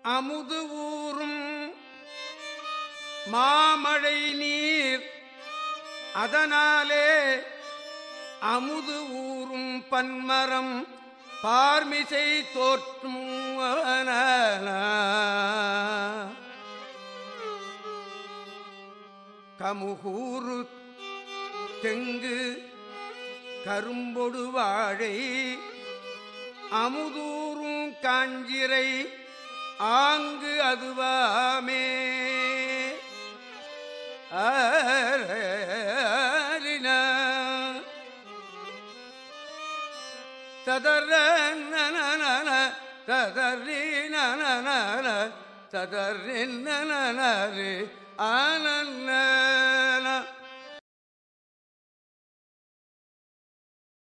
அமுது ஊறும் மாமழை நீர் அதனாலே அமுது ஊறும் பன்மரம் பார்மிசை தோற்றும் கமுகூரு தெங்கு கரும்பொடு வாழை அமுதூரும் காஞ்சிரை ஆங்கு அதுவாமே ஆரின ததர நன ததரி நன ததரி நன ஆனன